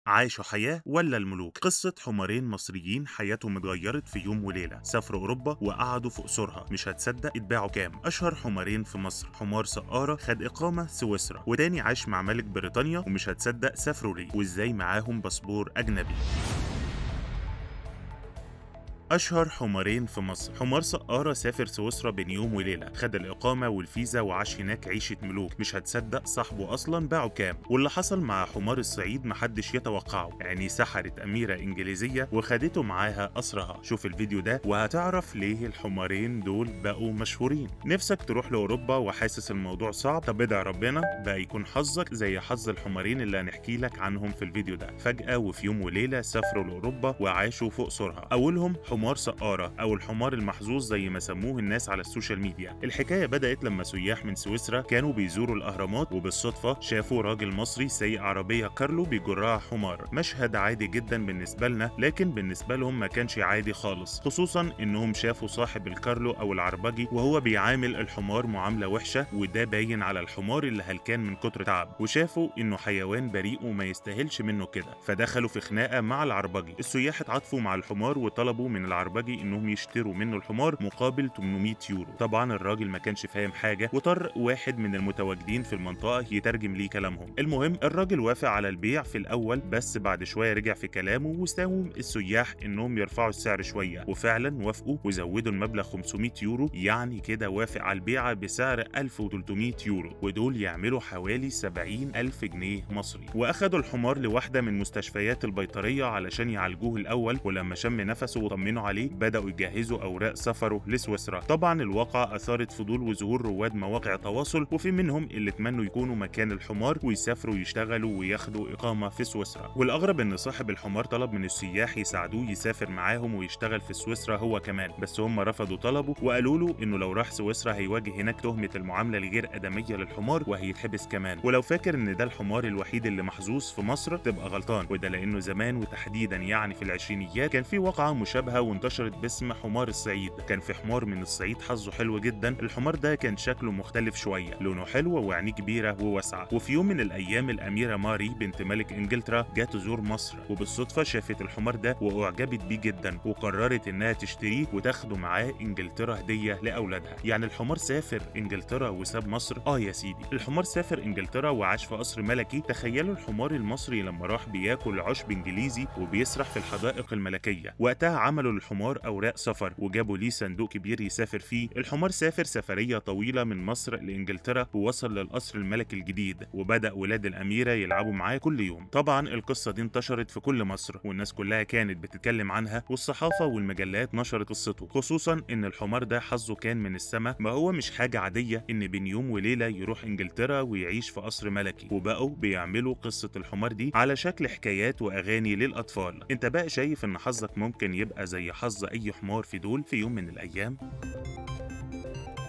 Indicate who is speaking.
Speaker 1: عاشوا حياة ولا الملوك قصة حمارين مصريين حياتهم اتغيرت في يوم وليلة سافروا أوروبا وقعدوا في قصورها مش هتصدق اتباعوا كام أشهر حمارين في مصر حمار سقارة خد إقامة سويسرا وتاني عاش مع ملك بريطانيا ومش هتصدق سافروا ليه وإزاي معاهم باسبور أجنبي أشهر حمارين في مصر حمار سقارة سافر سويسرا بين يوم وليلة خد الإقامة والفيزا وعاش هناك عيشة ملوك مش هتصدق صاحبه أصلا باعه كام واللي حصل مع حمار الصعيد محدش يتوقعه يعني سحرت أميرة إنجليزية وخدته معاها أسرها شوف الفيديو ده وهتعرف ليه الحمارين دول بقوا مشهورين نفسك تروح لأوروبا وحاسس الموضوع صعب طب ادعي ربنا بقى يكون حظك زي حظ الحمارين اللي هنحكي لك عنهم في الفيديو ده فجأة وفي يوم وليلة سافروا لأوروبا وعاشوا فوق سورها أولهم حمار سقارة أو الحمار المحظوظ زي ما سموه الناس على السوشيال ميديا الحكاية بدأت لما سياح من سويسرا كانوا بيزوروا الأهرامات وبالصدفة شافوا راجل مصري سايق عربية كارلو بيجرها حمار مشهد عادي جدا بالنسبة لنا لكن بالنسبة لهم ما كانش عادي خالص خصوصا إنهم شافوا صاحب الكارلو أو العربجي وهو بيعامل الحمار معاملة وحشة وده باين على الحمار اللي هلكان من كتر تعب وشافوا إنه حيوان بريء وما يستاهلش منه كده فدخلوا في خناقة مع العربجي السياح اتعاطفوا مع الحمار وطلبوا من العربجي انهم يشتروا منه الحمار مقابل 800 يورو طبعا الراجل ما كانش فاهم حاجه واضطر واحد من المتواجدين في المنطقه يترجم ليه كلامهم المهم الراجل وافق على البيع في الاول بس بعد شويه رجع في كلامه وساوم السياح انهم يرفعوا السعر شويه وفعلا وافقوا وزودوا المبلغ 500 يورو يعني كده وافق على البيعه بسعر 1300 يورو ودول يعملوا حوالي 70 ألف جنيه مصري واخدوا الحمار لواحده من مستشفيات البيطريه علشان يعالجوه الاول ولما شم نفسه وطمنوا عليه بدأوا يجهزوا أوراق سفره لسويسرا طبعا الواقعة أثارت فضول وظهور رواد مواقع تواصل وفي منهم اللي اتمنوا يكونوا مكان الحمار ويسافروا يشتغلوا وياخدوا إقامة في سويسرا والأغرب إن صاحب الحمار طلب من السياح يساعدوه يسافر معاهم ويشتغل في سويسرا هو كمان بس هم رفضوا طلبه وقالوا له إنه لو راح سويسرا هيواجه هناك تهمة المعاملة الغير آدمية للحمار وهيتحبس كمان ولو فاكر إن ده الحمار الوحيد اللي محظوظ في مصر تبقى غلطان وده لأنه زمان وتحديدا يعني في العشرينيات كان في واقعة مشابهة وانتشرت باسم حمار الصعيد كان في حمار من الصعيد حظه حلو جدا الحمار ده كان شكله مختلف شويه لونه حلو وعينيه كبيره وواسعه وفي يوم من الايام الاميره ماري بنت ملك انجلترا جات تزور مصر وبالصدفه شافت الحمار ده واعجبت بيه جدا وقررت انها تشتريه وتاخده معاه انجلترا هديه لاولادها يعني الحمار سافر انجلترا وساب مصر اه يا سيدي الحمار سافر انجلترا وعاش في قصر ملكي تخيلوا الحمار المصري لما راح بياكل عشب انجليزي وبيسرح في الحدائق الملكيه وقتها عملوا للحمار اوراق سفر وجابوا ليه صندوق كبير يسافر فيه الحمار سافر سفرية طويلة من مصر لإنجلترا ووصل للقصر الملكي الجديد وبدأ ولاد الأميرة يلعبوا معاه كل يوم طبعا القصة دي انتشرت في كل مصر والناس كلها كانت بتتكلم عنها والصحافة والمجلات نشرت قصته خصوصا إن الحمار ده حظه كان من السما ما هو مش حاجة عادية إن بين يوم وليلة يروح إنجلترا ويعيش في قصر ملكي وبقوا بيعملوا قصة الحمار دي على شكل حكايات وأغاني للأطفال انت بقى شايف إن حظك ممكن يبقى زي حظ أي حمار في دول في يوم من الأيام